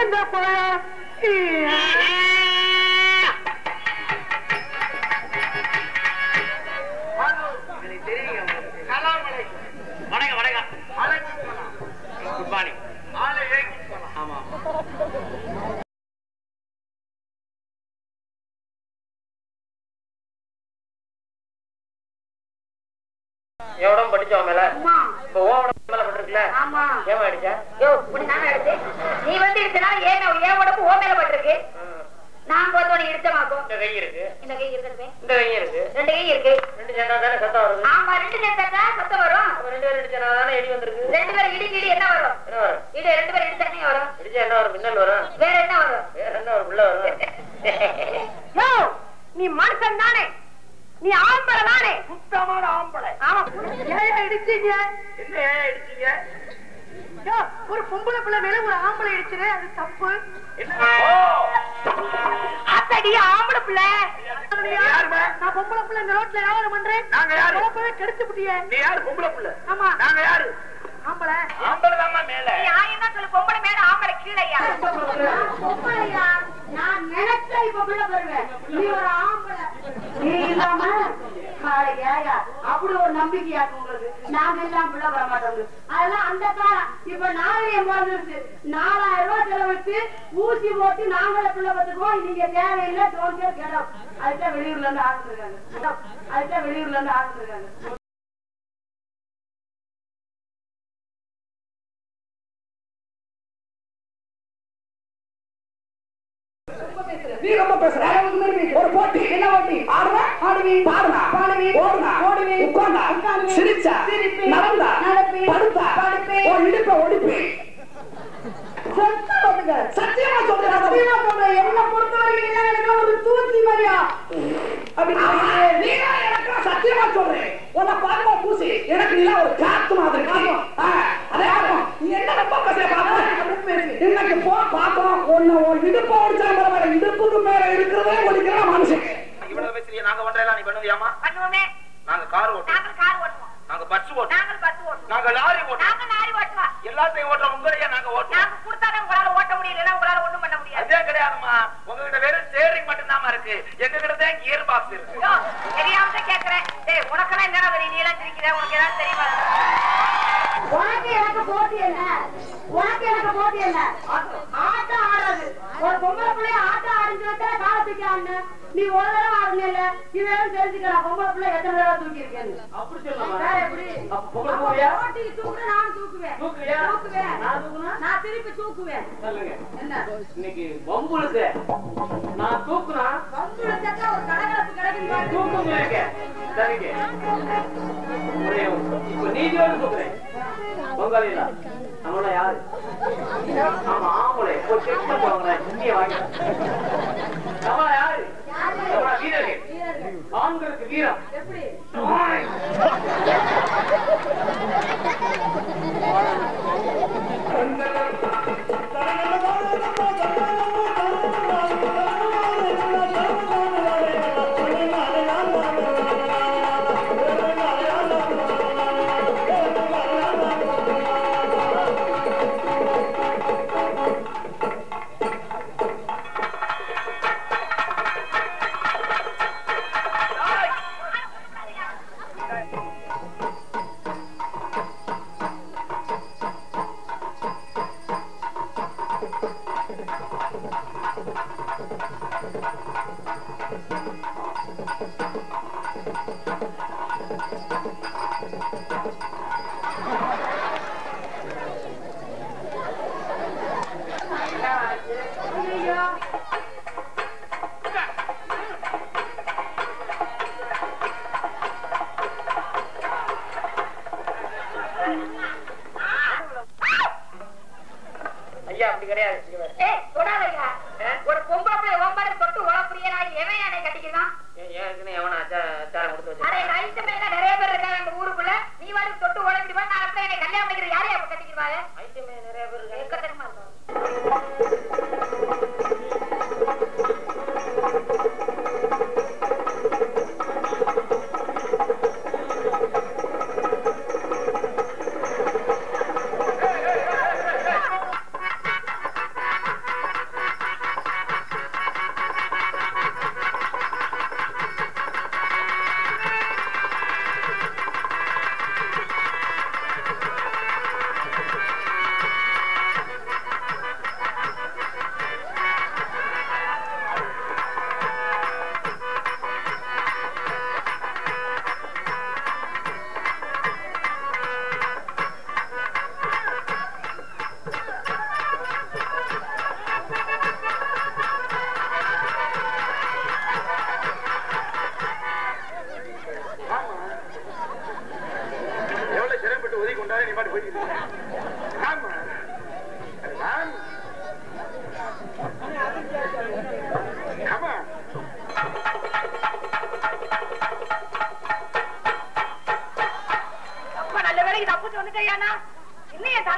குழந்தை போல வணக்கம் வணக்கம் குட் மார்னிங் ஆமா எவ்வளவு படிச்சோம் மேல இப்ப ஓ உடம்பு மேல பட்டிருக்குல்ல ஆமா ஏமா அடிச்ச யோ இப்படி நாங்க எடுத்து நீ வந்து இடிச்சனால ஏன் ஏன் உடம்பு ஓ மேல பட்டிருக்கு நாங்க வந்து உனக்கு இடிச்சமாக்கும் இந்த கை இருக்கு இந்த கை இருக்கிறது இந்த கை இருக்கு ரெண்டு கை இருக்கு ரெண்டு சேர்ந்தா தானே சத்தம் வருது ஆமா ரெண்டு சேர்த்தா சத்தம் வரும் அப்ப ரெண்டு பேரும் இடிச்சா தானே இடி வந்திருக்கு ரெண்டு பேரும் இடி இடி என்ன வரும் என்ன வரும் இடி ரெண்டு பேரும் இடிச்சா என்ன வரும் இடிச்சா என்ன வரும் மின்னல் வரும் வேற என்ன வரும் வேற என்ன வரும் உள்ள வரும் யோ நீ மனுஷன் தானே நீ ஆம்பளை தானே சுத்தமான ஆம்பளை ஆமா ஏன் இடிச்சீங்க என்ன ஏன் இடிச்சீங்க யோ, ஒரு பொம்பளை பிள்ளை மேல ஒரு ஆம்பளை இடிச்சுரு அது தப்பு என்ன ஓ அத்தடி ஆம்பளை பிள்ளை யாருமே நான் பொம்பளை பிள்ளை இந்த ரோட்ல வியாபாரம் பண்றேன் நாங்க யாரு? பொழப்பவே கெடுத்து விட்டியே நீ யாரு பொம்பளை புள்ள ஆமா நாங்க யாரு ஆம்பளை ஆம்பளை தாம்மா மேல நீ ஆயிரம் சொல்லு பொம்பளை மேல ஆம்பளை கீழையா பொம்பளையா? நான் நினைச்சா இப்ப பிள்ளை பெறுவேன். நீ ஒரு ஆம்பளை. நீ இல்லாம, அட ஏயா, அப்படி ஒரு நம்பிக்கையாக்கு உங்களுக்கு. நாங்க எல்லாம் பிள்ளை பெற மாட்டோம். அதெல்லாம் அந்த காலம். இப்ப நாகரிகம் பிறந்துருச்சு. நாலாயிரம் ரூபாய் செலவழிச்சு ஊசி போட்டு நாங்களே பிள்ளை பெற்றுக்குவோம். நீங்க தேவையில்லை, don't care, get out. அதுதான் வெளியூர்ல இருந்து ஆள் வந்திருக்காங்க. அதுதான் வெளியூர்ல இருந்து ஆள் வந்திருக்காங்க. நீ ரொம்ப பேசுற ஒரு போட்டி என்ன போட்டி ஆடுவா ஆடுவி பாடுனா பாடுவி ஓடுனா ஓடுவி உட்கார்ந்தா சிரிச்சா நடந்தா படுத்தா ஓ இடுப்ப ஒடிப்பு சத்தியமா சொல்றேன் சத்தியமா சொல்றேன் என்ன பொறுத்தவரைக்கும் நீங்க எனக்கு ஒரு தூசி மாதிரியா நீ எனக்கு சத்தியமா சொல்றேன் உன்னை பாருமா பூசி எனக்கு நீ ஒரு காத்து மாதிரி ஆ, அதே ஆகும் நீ என்ன ரொம்ப பேசுற பாப்போம் இன்னைக்கு போ பாப்போம் உன்னை உன் இடுப்ப ஒடிச்சா பரவாயில்ல இடுப்புக்கு மேல இருக்கிறதே ஒடிக்கிற மனுஷன் இவ்வளவு பேசுறீங்க நாங்க பண்றதெல்லாம் நீ பண்ணுவியாமா பண்ணுவோமே நாங்க கார் ஓட்டுவோம் நாங்கள் கார் ஓட்டுவோம் நாங்க பஸ் ஓட்டுவோம் நாங்கள் பஸ் ஓட்டுவோம் நாங்க லாரி ஓட்டுவோம் நாங்க லாரி ஓட்டுவோம் எல்லாத்தையும் ஓட்டுறோம் உங்களையே நாங்க ஓட்டுவோம் நாங்க கொடுத்தாலும் உங்களால ஓட்ட முடியல உங்களால ஒண்ணும் பண்ண முடியாது அதே கிடையாதுமா உங்ககிட்ட வெறும் ஸ்டேரிங் மட்டும் தான் இருக்கு எங்க கிட்ட தான் கியர் பாக்ஸ் இருக்கு யோ, தெரியாம தான் கேக்குறேன் டேய் உனக்கெல்லாம் என்னடா தெரியும் நீ எல்லாம் சிரிக்கிற உனக்கு ஏதாவது தெரியுமா உனக்கு எனக்கு போட்டி என்ன உனக்கு எனக்கு போட்டி என்ன ஆட்டம் ஆடுறது ஒரு பொம்பளை பிள்ளைய ஆட்டம் ஆடிச்சு வச்சா காலை தூக்கி ஆடுன நீ ஒரு தடவை ஆடுனல இதெல்லாம் தெரிஞ்சுக்கலாம் பொம்பளை பிள்ளை எத்தனை தடவை தூக்கி இருக்கேன்னு அப்படி சொல்லலாமா வேற எப்படி அப்ப பொம்பளை போவியா? போட்டிக்கு தூக்குனா நானும் தூக்குவேன் தூக்குவியா? தூக்குவேன் நான் தூக்குனா? நான் திருப்பி தூக்குவேன் சொல்லுங்க என்ன இன்னைக்கு வம்புழுக்கு நான் தூக்குனா பம்புல சட்டா ஒரு கலகலப்பு கிடக்குன்னு பாரு. தூக்கம் இருக்கு சரிங்க ஒரே ஒரு- இப்ப நீதியோடு தூக்குறேன் பொங்கலில நம்மள யாரு ஆமா ஆம்பளை போய் செக் பண்ணுவாங்க இந்திய வாங்க நம்மள யாரு நம்மள வீரர்கள் ஆண்களுக்கு வீரம் எப்படி ஐயா அப்படி கிடையாது ஏய் தொடாதயா ஒரு பொம்பளை பிள்ளை ஒன்பது தொட்டு உழப்புறிய நான் எவன் என்னை கட்டிக்கிறான் ஏன் ஏற்கனவே எவனா அச்சாரம் கொடுத்து வச்சு அரை நைட்டு மேல நிறைய பேர் இருக்காங்க அந்த ஊருக்குள்ள நீ வாடி தொட்டு உழப்பிட்டு போய் நான் என்னை கல்யாணம் பண்ணிக்கிற யாரையா கட்டிக்கிறாங்க ஐட்டமே நிறைய பேர் இருக்காங்க எக்கத்தனமா இருக்கும்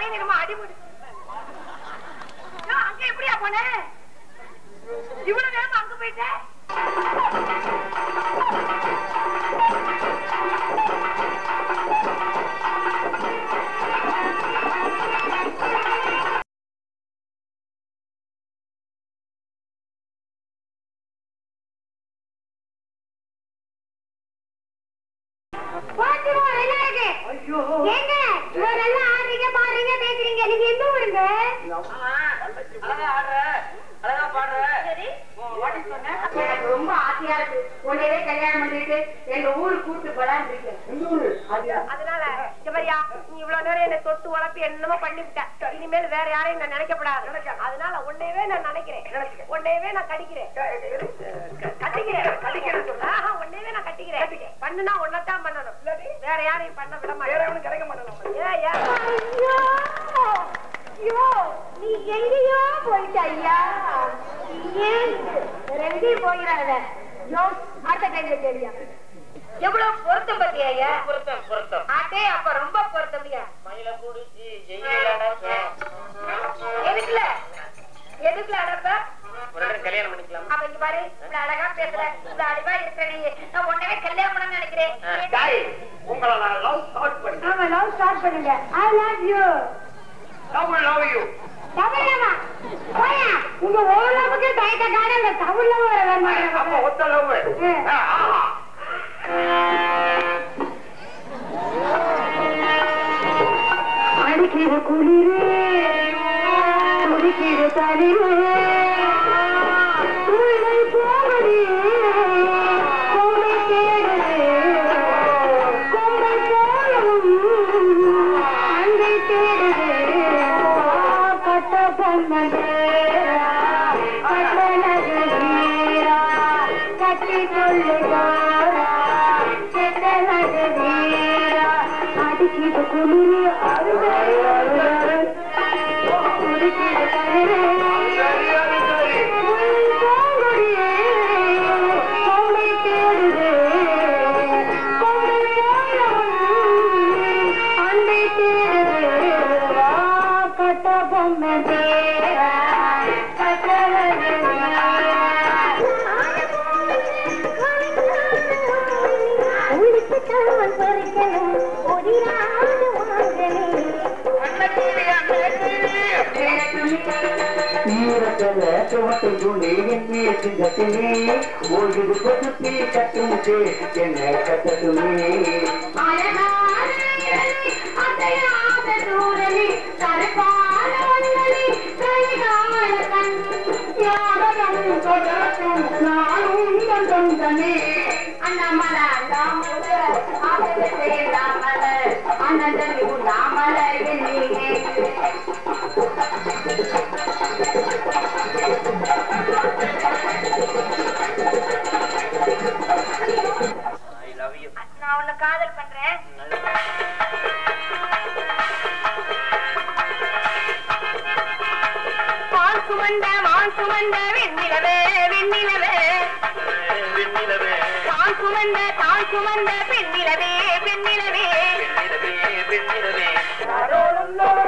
என்னமோ அடிபடு யோ, அங்க எப்படியா போன இவ்வளவு நேரம் அங்க போயிட்டேன் போச்சுருவோம் நல்லா இருக்கு ஏங்க இவரெல்லாம் ஆடுறீங்க பாடுறீங்க பேசுறீங்க நீங்க எந்த ஊருங்க அழகா ஆடுற அழகா பாடுற சரி எனக்கு ரொம்ப ஆசையா இருக்கு உடனே கல்யாணம் பண்ணிட்டு எங்க ஊருக்கு கூட்டு போலான்னு இருக்கேன் அதனால இங்க பாரியா நீ இவ்வளவு நேரம் என்ன தொட்டு உழப்பி என்னமோ பண்ணிவிட்ட இனிமேல் வேற யாரையும் நான் நினைக்கப்படாது அதனால உன்னையவே நான் நினைக்கிறேன் உன்னையவே நான் கடிக்கிறேன் கட்டிக்கிறேன் கட்டிக்கிறேன் ஆஹா, உன்னையவே நான் கட்டிக்கிறேன் பண்ணுனா உன்னதான் பண்ணணும் வேற யாரையும் பண்ண விட மாட்டேன் கிடைக்க மாட்டேன் ஏன் ஏன் ஐயோ ஐயோ நீ எங்கேயோ போயிட்ட ஐயா ஏன் ரெண்டே போயிடாத யோ அடுத்த டைம்ல தெரியும் எவ்வளவு பொருத்தம் பத்தியா ஐயா பொருத்தம் பொருத்தம் ஆட்டே அப்ப ரொம்ப பொருத்தம்யா மயில குடிச்சு ஜெயில எதுக்குல எதுக்குல அடப்ப ஒரு கல்யாணம் பண்ணிக்கலாம் அப்ப இங்க பாரு இவ்வளவு அழகா பேசுற இவ்வளவு அழகா இருக்கிற நீ நான் உடனே கல்யாணம் பண்ணணும்னு நினைக்கிறேன் டாய் உங்களை நான் லவ் ஸ்டார்ட் பண்ணேன் ஆமா லவ் ஸ்டார்ட் பண்ணுங்க I love you love love you தமிழமா போயா உங்க ஓரளவுக்கு டைட்ட காண இந்த தமிழ்ல வர அப்ப வேண்டாம் ஒத்த லவ் ம். ஆஹா அடிக்கிற குளிரே துடிக்கிற தளிரே உன்னை போகடி கொம்பை தேடுதே கொம்பை போலும் அங்கை தேடுதே கட்ட பொம்மனே கட்ட நகரீரா கட்டி கொள்ளுகாரா கெட்ட நகரீரா அடிக்கிற குளிரே அழுதாரு துடிக்கிற தளிரே ஈரக்கல துவட்டை துணி எண்ணே சிங்கத்தினே ஓய்வு கொசுத்தி கட்டுமுட்டே என்னை கட்டட்டுமே ஐ லவ் யூ நான் உன்னை காதல் பண்றேன் பால் சுமந்த வான் சுமந்த வெண்ணிலவே வெண்ணிலவே வெண்ணிலவே தான் சுமந்த தான் சுமந்த பெண்ணிலவே பெண்ணிலவே வெண்ணிலவே வெண்ணிலவே அதோடும்